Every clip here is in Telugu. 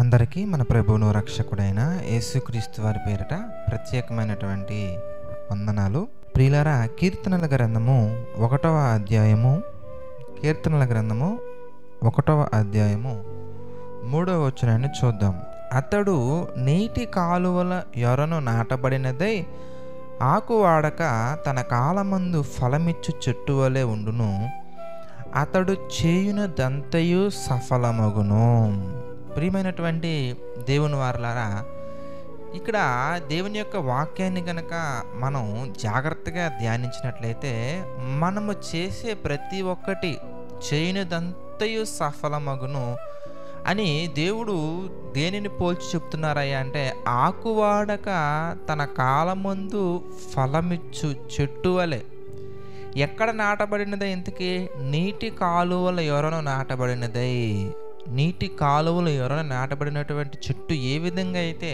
అందరికీ మన ప్రభువును రక్షకుడైన యేసుక్రీస్తు వారి పేరిట ప్రత్యేకమైనటువంటి వందనాలు ప్రియులరా కీర్తనల గ్రంథము ఒకటవ అధ్యాయము కీర్తనల గ్రంథము ఒకటవ అధ్యాయము మూడవ వచనాన్ని చూద్దాం అతడు నీటి కాలువల యొరను నాటబడినదై ఆకు వాడక తన కాలమందు ఫలమిచ్చు చెట్టు వలె ఉండును అతడు చేయునదంతయు సఫలమగును ప్రియమైనటువంటి దేవుని వారలారా ఇక్కడ దేవుని యొక్క వాక్యాన్ని కనుక మనం జాగ్రత్తగా ధ్యానించినట్లయితే మనము చేసే ప్రతి ఒక్కటి చేయనిదంతయు సఫలమగును అని దేవుడు దేనిని పోల్చి చెప్తున్నారయ్యా అంటే ఆకువాడక తన కాలమందు ఫలమిచ్చు చెట్టు వలె ఎక్కడ నాటబడినదే ఇంతకీ నీటి కాలువల యొరను నాటబడినదై నీటి కాలువల యొరను నాటబడినటువంటి చెట్టు ఏ విధంగా అయితే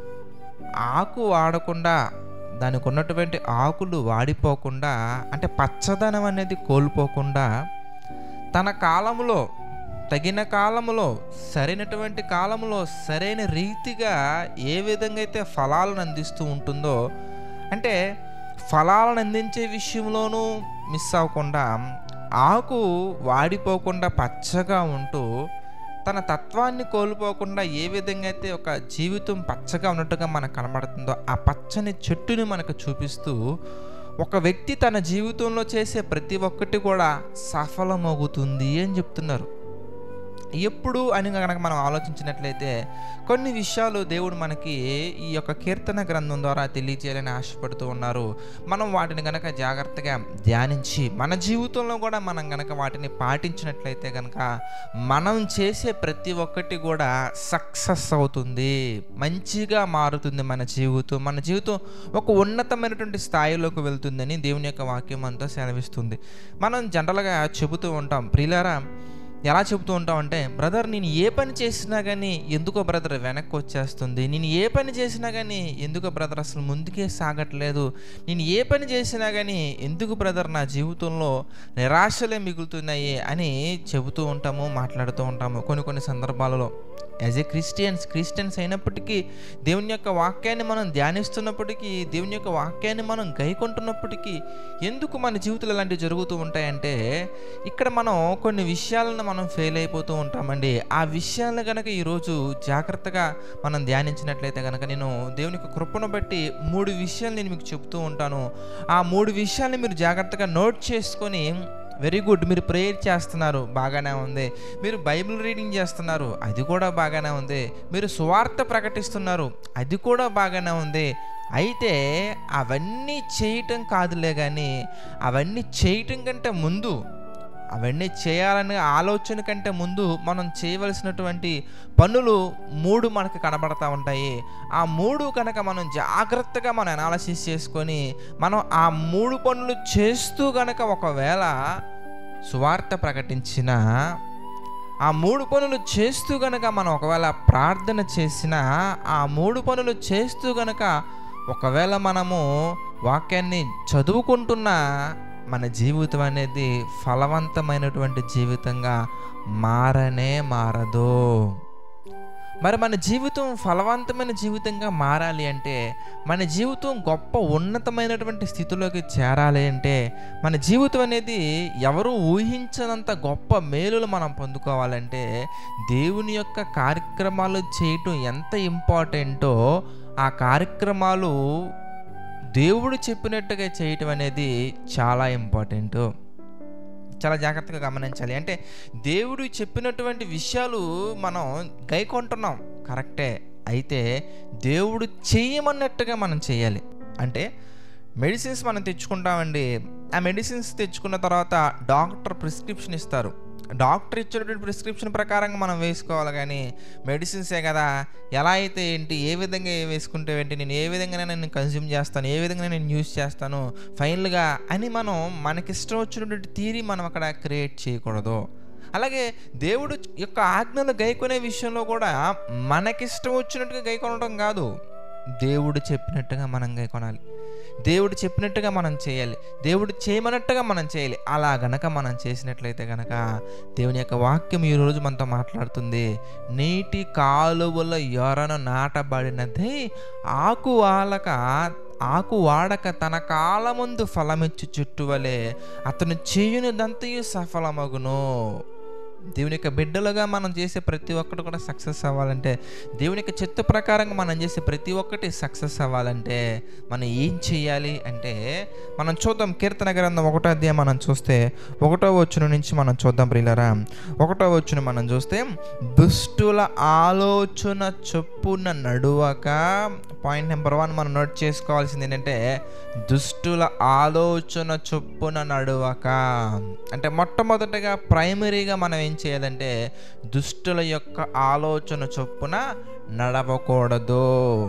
ఆకు వాడకుండా దానికి ఉన్నటువంటి ఆకులు వాడిపోకుండా అంటే పచ్చదనం అనేది కోల్పోకుండా తన కాలంలో తగిన కాలంలో సరైనటువంటి కాలంలో సరైన రీతిగా ఏ విధంగా అయితే ఫలాలను అందిస్తూ ఉంటుందో అంటే ఫలాలను అందించే విషయంలోనూ మిస్ అవ్వకుండా ఆకు వాడిపోకుండా పచ్చగా ఉంటూ తన తత్వాన్ని కోల్పోకుండా ఏ విధంగా అయితే ఒక జీవితం పచ్చగా ఉన్నట్టుగా మనకు కనబడుతుందో ఆ పచ్చని చెట్టుని మనకు చూపిస్తూ ఒక వ్యక్తి తన జీవితంలో చేసే ప్రతి ఒక్కటి కూడా సఫలమవుతుంది అని చెప్తున్నారు ఎప్పుడు అని కనుక మనం ఆలోచించినట్లయితే కొన్ని విషయాలు దేవుడు మనకి ఈ యొక్క కీర్తన గ్రంథం ద్వారా తెలియజేయాలని ఆశపడుతూ ఉన్నారు మనం వాటిని కనుక జాగ్రత్తగా ధ్యానించి మన జీవితంలో కూడా మనం కనుక వాటిని పాటించినట్లయితే కనుక మనం చేసే ప్రతి ఒక్కటి కూడా సక్సెస్ అవుతుంది మంచిగా మారుతుంది మన జీవితం మన జీవితం ఒక ఉన్నతమైనటువంటి స్థాయిలోకి వెళ్తుందని దేవుని యొక్క వాక్యం అంతా సెలవిస్తుంది మనం జనరల్గా చెబుతూ ఉంటాం ప్రియులారా ఎలా చెబుతూ ఉంటామంటే బ్రదర్ నేను ఏ పని చేసినా కానీ ఎందుకో బ్రదర్ వెనక్కి వచ్చేస్తుంది నేను ఏ పని చేసినా కానీ ఎందుకో బ్రదర్ అసలు ముందుకే సాగట్లేదు నేను ఏ పని చేసినా కానీ ఎందుకు బ్రదర్ నా జీవితంలో నిరాశలే మిగులుతున్నాయి అని చెబుతూ ఉంటాము మాట్లాడుతూ ఉంటాము కొన్ని కొన్ని సందర్భాలలో యాజ్ ఏ క్రిస్టియన్స్ క్రిస్టియన్స్ అయినప్పటికీ దేవుని యొక్క వాక్యాన్ని మనం ధ్యానిస్తున్నప్పటికీ దేవుని యొక్క వాక్యాన్ని మనం గైకొంటున్నప్పటికీ ఎందుకు మన జీవితంలో ఇలాంటివి జరుగుతూ ఉంటాయంటే ఇక్కడ మనం కొన్ని విషయాలను మనం ఫెయిల్ అయిపోతూ ఉంటామండి ఆ విషయాలను కనుక ఈరోజు జాగ్రత్తగా మనం ధ్యానించినట్లయితే కనుక నేను దేవుని యొక్క కృపను బట్టి మూడు విషయాలు నేను మీకు చెప్తూ ఉంటాను ఆ మూడు విషయాల్ని మీరు జాగ్రత్తగా నోట్ చేసుకొని వెరీ గుడ్ మీరు ప్రేయర్ చేస్తున్నారు బాగానే ఉంది మీరు బైబిల్ రీడింగ్ చేస్తున్నారు అది కూడా బాగానే ఉంది మీరు సువార్త ప్రకటిస్తున్నారు అది కూడా బాగానే ఉంది అయితే అవన్నీ చేయటం కాదులే కానీ అవన్నీ చేయటం కంటే ముందు అవన్నీ చేయాలనే ఆలోచన కంటే ముందు మనం చేయవలసినటువంటి పనులు మూడు మనకు కనబడతా ఉంటాయి ఆ మూడు కనుక మనం జాగ్రత్తగా మనం అనాలసిస్ చేసుకొని మనం ఆ మూడు పనులు చేస్తూ గనక ఒకవేళ సువార్త ప్రకటించిన ఆ మూడు పనులు చేస్తూ గనక మనం ఒకవేళ ప్రార్థన చేసిన ఆ మూడు పనులు చేస్తూ గనక ఒకవేళ మనము వాక్యాన్ని చదువుకుంటున్నా మన జీవితం అనేది ఫలవంతమైనటువంటి జీవితంగా మారనే మారదు మరి మన జీవితం ఫలవంతమైన జీవితంగా మారాలి అంటే మన జీవితం గొప్ప ఉన్నతమైనటువంటి స్థితిలోకి చేరాలి అంటే మన జీవితం అనేది ఎవరు ఊహించనంత గొప్ప మేలులు మనం పొందుకోవాలంటే దేవుని యొక్క కార్యక్రమాలు చేయటం ఎంత ఇంపార్టెంటో ఆ కార్యక్రమాలు దేవుడు చెప్పినట్టుగా చేయటం అనేది చాలా ఇంపార్టెంట్ చాలా జాగ్రత్తగా గమనించాలి అంటే దేవుడు చెప్పినటువంటి విషయాలు మనం గైకొంటున్నాం కరెక్టే అయితే దేవుడు చేయమన్నట్టుగా మనం చేయాలి అంటే మెడిసిన్స్ మనం తెచ్చుకుంటామండి ఆ మెడిసిన్స్ తెచ్చుకున్న తర్వాత డాక్టర్ ప్రిస్క్రిప్షన్ ఇస్తారు డాక్టర్ ఇచ్చినటువంటి ప్రిస్క్రిప్షన్ ప్రకారంగా మనం వేసుకోవాలి కానీ మెడిసిన్సే కదా ఎలా అయితే ఏంటి ఏ విధంగా వేసుకుంటే ఏంటి నేను ఏ విధంగా నేను కన్జ్యూమ్ చేస్తాను ఏ విధంగా నేను యూస్ చేస్తాను ఫైనల్గా అని మనం మనకిష్టం వచ్చినటువంటి థీరీ మనం అక్కడ క్రియేట్ చేయకూడదు అలాగే దేవుడు యొక్క ఆజ్ఞలు గైకొనే విషయంలో కూడా మనకిష్టం వచ్చినట్టుగా గైకొనడం కాదు దేవుడు చెప్పినట్టుగా మనం గైకొనాలి దేవుడు చెప్పినట్టుగా మనం చేయాలి దేవుడు చేయమన్నట్టుగా మనం చేయాలి అలా గనక మనం చేసినట్లయితే గనక దేవుని యొక్క వాక్యం ఈ రోజు మనతో మాట్లాడుతుంది నీటి కాలువల యొరను నాటబడినది ఆకు వాలక ఆకు వాడక తన కాలముందు ఫలమిచ్చు చుట్టువలే అతను చేయునిదంతయు సఫలమగును దేవుని యొక్క బిడ్డలుగా మనం చేసే ప్రతి ఒక్కటి కూడా సక్సెస్ అవ్వాలంటే దేవుని యొక్క చిత్త ప్రకారంగా మనం చేసే ప్రతి ఒక్కటి సక్సెస్ అవ్వాలంటే మనం ఏం చేయాలి అంటే మనం చూద్దాం కీర్తన గ్రంథం ఒకటో అధ్యాయం మనం చూస్తే ఒకటో వచ్చున నుంచి మనం చూద్దాం ప్రియులరా ఒకటో వచ్చున మనం చూస్తే దుష్టుల ఆలోచన చొప్పున నడువక పాయింట్ నెంబర్ వన్ మనం నోట్ చేసుకోవాల్సింది ఏంటంటే దుష్టుల ఆలోచన చొప్పున నడువక అంటే మొట్టమొదటగా ప్రైమరీగా మనం ఏం చేయాలంటే దుష్టుల యొక్క ఆలోచన చొప్పున నడవకూడదు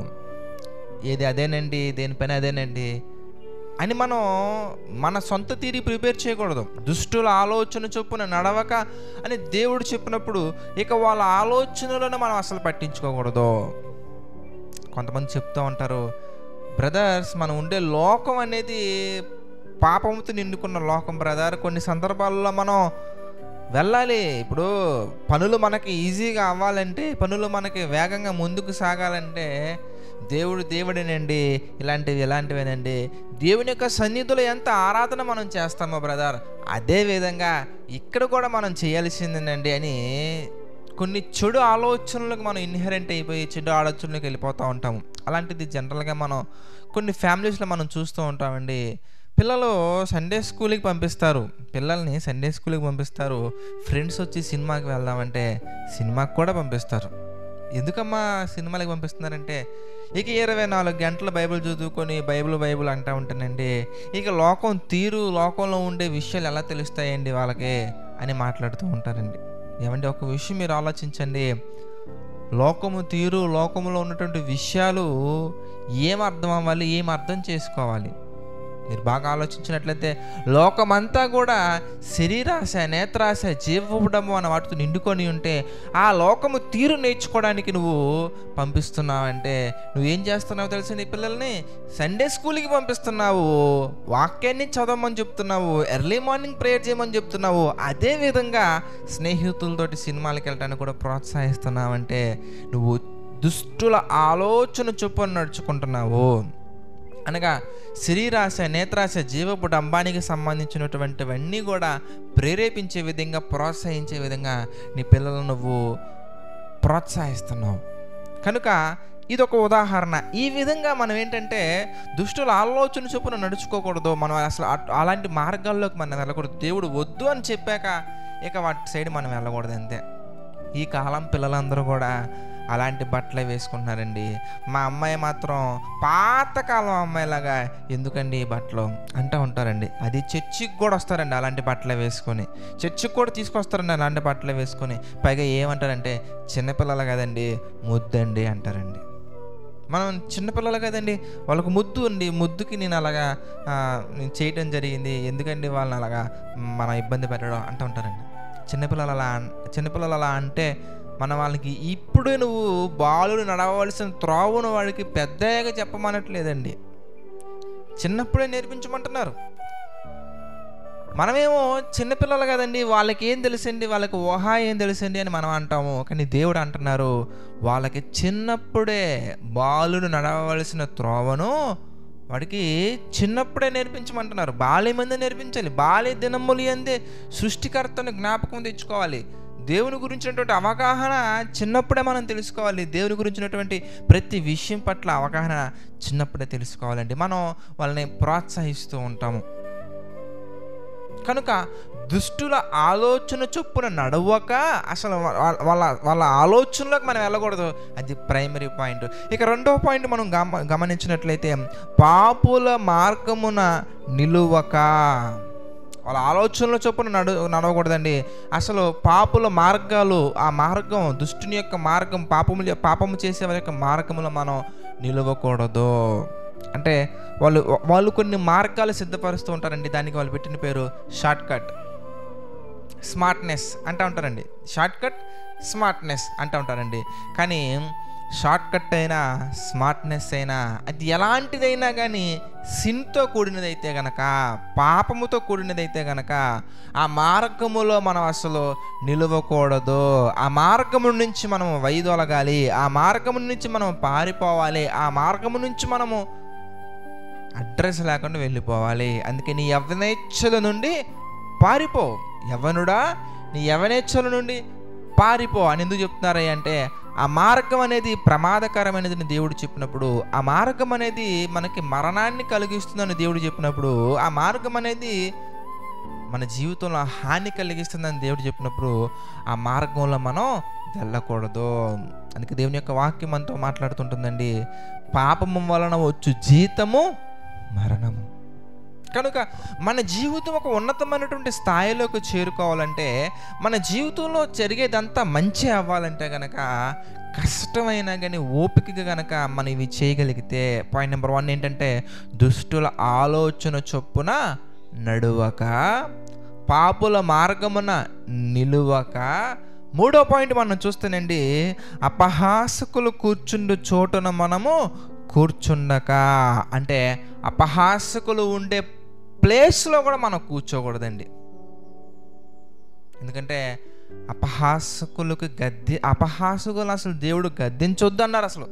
ఏది అదేనండి దేనిపైన అదేనండి అని మనం మన సొంత తీరి ప్రిపేర్ చేయకూడదు దుష్టుల ఆలోచన చొప్పున నడవక అని దేవుడు చెప్పినప్పుడు ఇక వాళ్ళ ఆలోచనలను మనం అసలు పట్టించుకోకూడదు కొంతమంది చెప్తూ ఉంటారు బ్రదర్స్ మనం ఉండే లోకం అనేది పాపంతో నిండుకున్న లోకం బ్రదర్ కొన్ని సందర్భాల్లో మనం వెళ్ళాలి ఇప్పుడు పనులు మనకి ఈజీగా అవ్వాలంటే పనులు మనకి వేగంగా ముందుకు సాగాలంటే దేవుడు దేవుడేనండి ఇలాంటివి ఇలాంటివేనండి దేవుని యొక్క సన్నిధిలో ఎంత ఆరాధన మనం చేస్తామో బ్రదర్ అదే విధంగా ఇక్కడ కూడా మనం చేయాల్సిందేనండి అని కొన్ని చెడు ఆలోచనలకు మనం ఇన్హెరెంట్ అయిపోయి చెడు ఆలోచనలకు వెళ్ళిపోతూ ఉంటాము అలాంటిది జనరల్గా మనం కొన్ని ఫ్యామిలీస్లో మనం చూస్తూ ఉంటామండి పిల్లలు సండే స్కూల్కి పంపిస్తారు పిల్లల్ని సండే స్కూల్కి పంపిస్తారు ఫ్రెండ్స్ వచ్చి సినిమాకి వెళ్దామంటే సినిమాకి కూడా పంపిస్తారు ఎందుకమ్మా సినిమాలకి పంపిస్తున్నారంటే ఇక ఇరవై నాలుగు గంటలు బైబిల్ చదువుకొని బైబిల్ బైబిల్ అంటూ ఉంటానండి ఇక లోకం తీరు లోకంలో ఉండే విషయాలు ఎలా తెలుస్తాయండి వాళ్ళకి అని మాట్లాడుతూ ఉంటారండి ఏమంటే ఒక విషయం మీరు ఆలోచించండి లోకము తీరు లోకములో ఉన్నటువంటి విషయాలు ఏం అర్థం అవ్వాలి ఏం అర్థం చేసుకోవాలి మీరు బాగా ఆలోచించినట్లయితే లోకమంతా కూడా శరీరాశ నేత్రాశ జీవడము అన్న వాటితో నిండుకొని ఉంటే ఆ లోకము తీరు నేర్చుకోవడానికి నువ్వు పంపిస్తున్నావంటే నువ్వేం చేస్తున్నావు తెలుసు నీ పిల్లల్ని సండే స్కూల్కి పంపిస్తున్నావు వాక్యాన్ని చదవమని చెప్తున్నావు ఎర్లీ మార్నింగ్ ప్రేయర్ చేయమని చెప్తున్నావు అదే విధంగా స్నేహితులతోటి సినిమాలకి వెళ్ళడానికి కూడా ప్రోత్సహిస్తున్నావంటే నువ్వు దుష్టుల ఆలోచన చొప్పున నడుచుకుంటున్నావు అనగా శరీరాశ నేత్రాశ జీవపు డంబానికి సంబంధించినటువంటివన్నీ కూడా ప్రేరేపించే విధంగా ప్రోత్సహించే విధంగా నీ పిల్లలను నువ్వు ప్రోత్సహిస్తున్నావు కనుక ఇది ఒక ఉదాహరణ ఈ విధంగా మనం ఏంటంటే దుష్టుల ఆలోచన చొప్పున నడుచుకోకూడదు మనం అసలు అట్- అలాంటి మార్గాల్లోకి మనం వెళ్ళకూడదు దేవుడు వద్దు అని చెప్పాక ఇక వాటి సైడ్ మనం వెళ్ళకూడదు అంతే ఈ కాలం పిల్లలందరూ కూడా అలాంటి బట్టలే వేసుకుంటున్నారండి మా అమ్మాయి మాత్రం పాతకాలం అమ్మాయిలాగా ఎందుకండి ఈ బట్టలు అంటూ ఉంటారండి అది చర్చికి కూడా వస్తారండి అలాంటి బట్టలే వేసుకొని చర్చికి కూడా తీసుకొస్తారండి అలాంటి బట్టలే వేసుకొని పైగా ఏమంటారంటే చిన్నపిల్లలు కదండి ముద్దండి అంటారండి మనం చిన్నపిల్లలు కదండి వాళ్ళకు ముద్దు అండి ముద్దుకి నేను అలాగా ఆ, నేను చేయటం జరిగింది ఎందుకండి వాళ్ళని అలాగా మనం ఇబ్బంది పెట్టడం అంటూ ఉంటారండి చిన్నపిల్లలు అలా అన్- చిన్నపిల్లలు అలా అంటే మన వాళ్ళకి ఇప్పుడు నువ్వు బాలుడు నడవవలసిన త్రోవను వాడికి పెద్దగా చెప్పమనట్లేదండి చిన్నప్పుడే నేర్పించమంటున్నారు మనమేమో చిన్నపిల్లలు కదండి వాళ్ళకి ఏం తెలుసండి వాళ్ళకి ఊహ ఏం తెలుసండి అని మనం అంటాము కానీ దేవుడు అంటున్నారు వాళ్ళకి చిన్నప్పుడే బాలుడు నడవవలసిన త్రోవను వాడికి చిన్నప్పుడే నేర్పించమంటున్నారు బాల్యం మంది నేర్పించాలి బాల్య దినములు అందే సృష్టికర్తను జ్ఞాపకం తెచ్చుకోవాలి దేవుని గురించినటువంటి అవగాహన చిన్నప్పుడే మనం తెలుసుకోవాలి దేవుని గురించినటువంటి ప్రతి విషయం పట్ల అవగాహన చిన్నప్పుడే తెలుసుకోవాలండి మనం వాళ్ళని ప్రోత్సహిస్తూ ఉంటాము కనుక దుష్టుల ఆలోచన చొప్పున నడవక అసలు వా- వాళ్ళ వాళ్ళ ఆలోచనలోకి మనం వెళ్ళకూడదు అది ప్రైమరీ పాయింట్ ఇక రెండవ పాయింట్ మనం గమ గమనించినట్లయితే పాపుల మార్గమున నిలువక వాళ్ళ ఆలోచనల చొప్పున నడు నడవకూడదండి అసలు పాపుల మార్గాలు ఆ మార్గం దుష్టుని యొక్క మార్గం పాపము పాపము చేసే వారి యొక్క మార్గములో మనం నిలవకూడదు అంటే వాళ్ళు వాళ్ళు కొన్ని మార్గాలు సిద్ధపరుస్తూ ఉంటారండి దానికి వాళ్ళు పెట్టిన పేరు షార్ట్ కట్ స్మార్ట్నెస్ అంటూ ఉంటారండి షార్ట్ కట్ స్మార్ట్నెస్ అంటూ ఉంటారండి కానీ షార్ట్ కట్ అయినా స్మార్ట్నెస్ అయినా అది ఎలాంటిదైనా కానీ సిన్తో కూడినదైతే గనక పాపముతో కూడినదైతే గనక ఆ మార్గములో మనం అసలు నిలవకూడదు ఆ మార్గము నుంచి మనం వైదొలగాలి ఆ మార్గము నుంచి మనం పారిపోవాలి ఆ మార్గము నుంచి మనము అడ్రస్ లేకుండా వెళ్ళిపోవాలి అందుకే నీ యవనేచ్ఛల నుండి పారిపో యవనుడా నీ యవనేచ్ఛల నుండి పారిపో అని ఎందుకు చెప్తున్నారయ్య అంటే ఆ మార్గం అనేది ప్రమాదకరమైనదని దేవుడు చెప్పినప్పుడు ఆ మార్గం అనేది మనకి మరణాన్ని కలిగిస్తుందని దేవుడు చెప్పినప్పుడు ఆ మార్గం అనేది మన జీవితంలో హాని కలిగిస్తుందని దేవుడు చెప్పినప్పుడు ఆ మార్గంలో మనం వెళ్ళకూడదు అందుకే దేవుని యొక్క వాక్యం మనతో మాట్లాడుతుంటుందండి పాపము వలన వచ్చు జీతము మరణము కనుక మన జీవితం ఒక ఉన్నతమైనటువంటి స్థాయిలోకి చేరుకోవాలంటే మన జీవితంలో జరిగేదంతా మంచి అవ్వాలంటే గనక కష్టమైనా కానీ ఓపికగా గనక మనం ఇవి చేయగలిగితే పాయింట్ నెంబర్ వన్ ఏంటంటే దుష్టుల ఆలోచన చొప్పున నడువక పాపుల మార్గమున నిలువక మూడో పాయింట్ మనం చూస్తేనండి అపహాసకులు కూర్చుండు చోటున మనము కూర్చుండక అంటే అపహాసకులు ఉండే ప్లేస్లో కూడా మనం కూర్చోకూడదండి ఎందుకంటే అపహాసకులకు గద్దె అపహాసకులు అసలు దేవుడు గద్దించొద్దు అన్నారు అసలు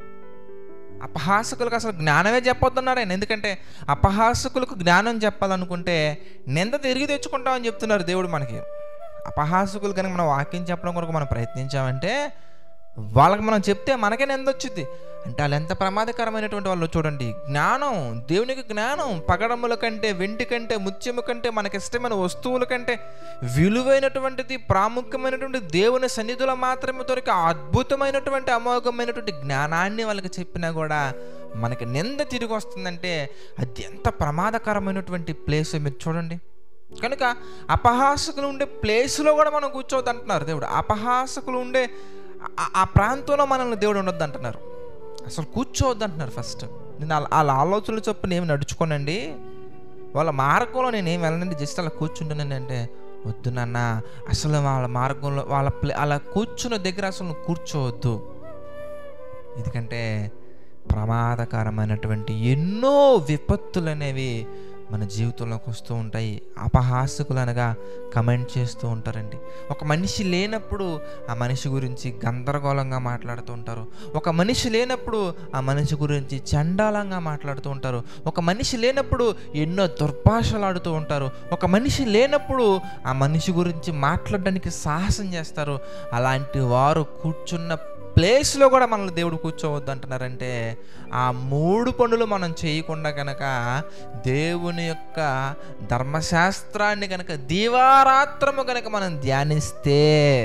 అపహాసకులకు అసలు జ్ఞానమే చెప్పొద్దన్నారు ఆయన ఎందుకంటే అపహాసకులకు జ్ఞానం చెప్పాలనుకుంటే నింద తిరిగి తెచ్చుకుంటామని చెప్తున్నారు దేవుడు మనకి అపహాసకులు కనుక మనం వాక్యం చెప్పడం కొరకు మనం ప్రయత్నించామంటే వాళ్ళకి మనం చెప్తే మనకే నింద వచ్చింది అంటే వాళ్ళు ఎంత ప్రమాదకరమైనటువంటి వాళ్ళు చూడండి జ్ఞానం దేవునికి జ్ఞానం పగడముల కంటే వెండి కంటే ముత్యము కంటే మనకి ఇష్టమైన వస్తువుల కంటే విలువైనటువంటిది ప్రాముఖ్యమైనటువంటి దేవుని సన్నిధిలో మాత్రమే దొరికే అద్భుతమైనటువంటి అమోఘమైనటువంటి జ్ఞానాన్ని వాళ్ళకి చెప్పినా కూడా మనకి నింద తిరిగి వస్తుందంటే అది ఎంత ప్రమాదకరమైనటువంటి ప్లేస్ మీరు చూడండి కనుక అపహాసకులు ఉండే ప్లేస్లో కూడా మనం కూర్చోవద్దు అంటున్నారు దేవుడు అపహాసకులు ఉండే ఆ- ఆ ప్రాంతంలో మనల్ని దేవుడు ఉండొద్దు అంటున్నారు అసలు కూర్చోవద్దు అంటున్నారు ఫస్ట్ నేను వాళ్ళ వాళ్ళ ఆలోచనలు చొప్పున ఏమి నడుచుకోనండి వాళ్ళ మార్గంలో నేను ఏం వెళ్ళనండి జస్ట్ అలా కూర్చుంటానండి అంటే వద్దు నాన్న అసలు వాళ్ళ మార్గంలో వాళ్ళ ప్లే అలా కూర్చున్న దగ్గర అసలు నువ్వు కూర్చోవద్దు ఎందుకంటే ప్రమాదకరమైనటువంటి ఎన్నో విపత్తులు అనేవి మన జీవితంలోకి వస్తూ ఉంటాయి అపహాసకులు అనగా కమెంట్ చేస్తూ ఉంటారండి ఒక మనిషి లేనప్పుడు ఆ మనిషి గురించి గందరగోళంగా మాట్లాడుతూ ఉంటారు ఒక మనిషి లేనప్పుడు ఆ మనిషి గురించి చండాలంగా మాట్లాడుతూ ఉంటారు ఒక మనిషి లేనప్పుడు ఎన్నో దుర్భాషలు ఆడుతూ ఉంటారు ఒక మనిషి లేనప్పుడు ఆ మనిషి గురించి మాట్లాడడానికి సాహసం చేస్తారు అలాంటి వారు కూర్చున్న ప్లేస్లో కూడా మనల్ని దేవుడు కూర్చోవద్దు అంటున్నారంటే ఆ మూడు పనులు మనం చేయకుండా కనుక దేవుని యొక్క ధర్మశాస్త్రాన్ని కనుక దీవారాత్రము కనుక మనం ధ్యానిస్తే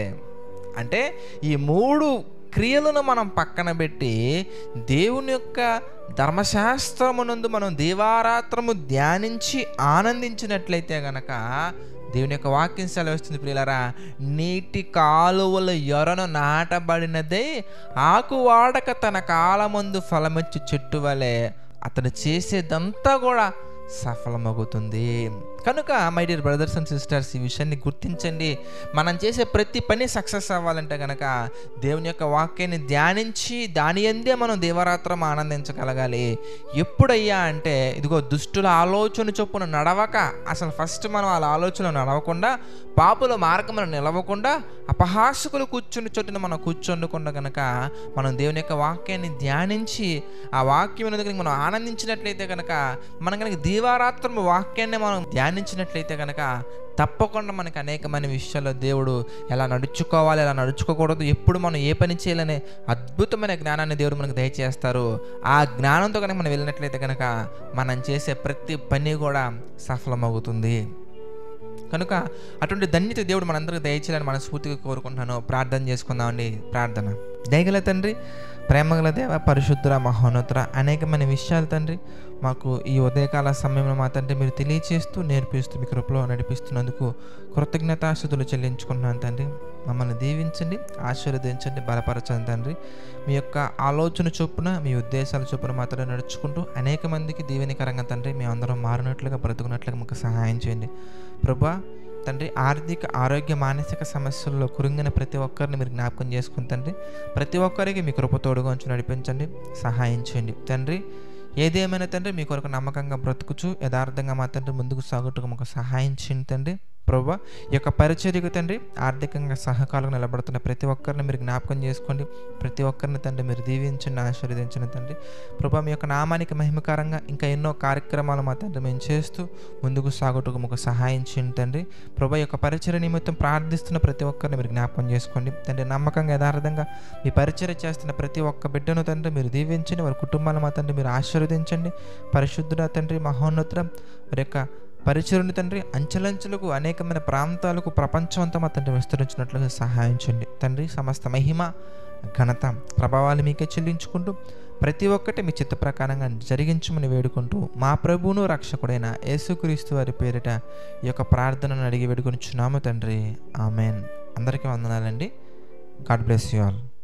అంటే ఈ మూడు క్రియలను మనం పక్కన పెట్టి దేవుని యొక్క ధర్మశాస్త్రమునందు మనం దీవారాత్రము ధ్యానించి ఆనందించినట్లయితే గనక దేవుని యొక్క వాక్యం సెలవిస్తుంది ప్రియులరా నీటి కాలువల ఎరను నాటబడినదే ఆకు వాడక తన కాలమందు ఫలమిచ్చి చెట్టు వలె అతను చేసేదంతా కూడా సఫలమవుతుంది కనుక my dear brothers and sisters ఈ విషయాన్ని గుర్తించండి మనం చేసే ప్రతి పని సక్సెస్ అవ్వాలంటే కనుక దేవుని యొక్క వాక్యాన్ని ధ్యానించి దాని అందే మనం దేవరాత్రం ఆనందించగలగాలి ఎప్పుడయ్యా అంటే ఇదిగో దుష్టుల ఆలోచన చొప్పున నడవక అసలు ఫస్ట్ మనం వాళ్ళ ఆలోచన నడవకుండా పాపుల మార్గమును నిలవకుండా అపహాసకులు కూర్చుని చోటున మనం కూర్చుండకుండా కనుక మనం దేవుని యొక్క వాక్యాన్ని ధ్యానించి ఆ వాక్యం దగ్గర మనం ఆనందించినట్లయితే కనుక మనం కనుక దీవారాత్రము వాక్యాన్ని మనం ధ్యానించినట్లయితే కనుక తప్పకుండా మనకి అనేకమైన విషయాల్లో దేవుడు ఎలా నడుచుకోవాలి ఎలా నడుచుకోకూడదు ఎప్పుడు మనం ఏ పని చేయాలనే అద్భుతమైన జ్ఞానాన్ని దేవుడు మనకు దయచేస్తారు ఆ జ్ఞానంతో కనుక మనం వెళ్ళినట్లయితే కనుక మనం చేసే ప్రతి పని కూడా సఫలమవుతుంది కనుక అటువంటి ధన్యత దేవుడు మనందరికీ దయచేయాలని మనస్ఫూర్తిగా కోరుకుంటున్నాను ప్రార్థన చేసుకుందామండి ప్రార్థన దయగల తండ్రి ప్రేమగల దేవ పరిశుద్ధుర మహోన్నతుర అనేకమైన విషయాలు తండ్రి మాకు ఈ ఉదయకాల సమయంలో మా తండ్రి మీరు తెలియచేస్తూ నేర్పిస్తూ మీ కృపలో నడిపిస్తున్నందుకు కృతజ్ఞతాస్థుతులు చెల్లించుకుంటున్నాను తండ్రి మమ్మల్ని దీవించండి ఆశీర్వదించండి బలపరచండి తండ్రి మీ యొక్క ఆలోచన చొప్పున మీ ఉద్దేశాల చొప్పున మాత్రమే నడుచుకుంటూ అనేక మందికి దీవెనికరంగా తండ్రి మేము అందరం మారినట్లుగా బ్రతుకున్నట్లుగా మాకు సహాయం చేయండి ప్రభా తండ్రి ఆర్థిక ఆరోగ్య మానసిక సమస్యల్లో కురింగిన ప్రతి ఒక్కరిని మీరు జ్ఞాపకం చేసుకుని తండ్రి ప్రతి ఒక్కరికి మీ కృప తోడుగా ఉంచి నడిపించండి సహాయం చేయండి తండ్రి ఏదేమైనా తండ్రి మీ కొరకు నమ్మకంగా బ్రతుకుచు యథార్థంగా మా తండ్రి ముందుకు సాగుటకు మాకు సహాయం చేయండి తండ్రి ప్రభు ఈ యొక్క పరిచర్యకు తండ్రి ఆర్థికంగా సహకాలం నిలబడుతున్న ప్రతి ఒక్కరిని మీరు జ్ఞాపకం చేసుకోండి ప్రతి ఒక్కరిని తండ్రి మీరు దీవించండి ఆశీర్వదించండి తండ్రి ప్రభా మీ యొక్క నామానికి మహిమకరంగా ఇంకా ఎన్నో కార్యక్రమాలు మా తండ్రి మేము చేస్తూ ముందుకు సాగుటకు మాకు సహాయం చేయండి తండ్రి ప్రభా యొక్క పరిచయ నిమిత్తం ప్రార్థిస్తున్న ప్రతి ఒక్కరిని మీరు జ్ఞాపకం చేసుకోండి తండ్రి నమ్మకంగా యథార్థంగా మీ పరిచయ చేస్తున్న ప్రతి ఒక్క బిడ్డను తండ్రి మీరు దీవించండి వారి కుటుంబాల మా తండ్రి మీరు ఆశీర్వదించండి పరిశుద్ధుడ తండ్రి మహోన్నతుడ వారి యొక్క పరిచరుని తండ్రి అంచెలంచెలకు అనేకమైన ప్రాంతాలకు ప్రపంచం అంతా మా తండ్రి విస్తరించినట్లుగా సహాయం చేయండి తండ్రి సమస్త మహిమ ఘనత ప్రభావాలు మీకే చెల్లించుకుంటూ ప్రతి ఒక్కటి మీ చిత్త ప్రకారంగా జరిగించమని వేడుకుంటూ మా ప్రభువును రక్షకుడైన యేసుక్రీస్తు వారి పేరిట ఈ యొక్క ప్రార్థనను అడిగి వేడుకొనిచున్నాము తండ్రి ఆమెన్ అందరికీ వందనాలండి గాడ్ బ్లెస్ యూ ఆల్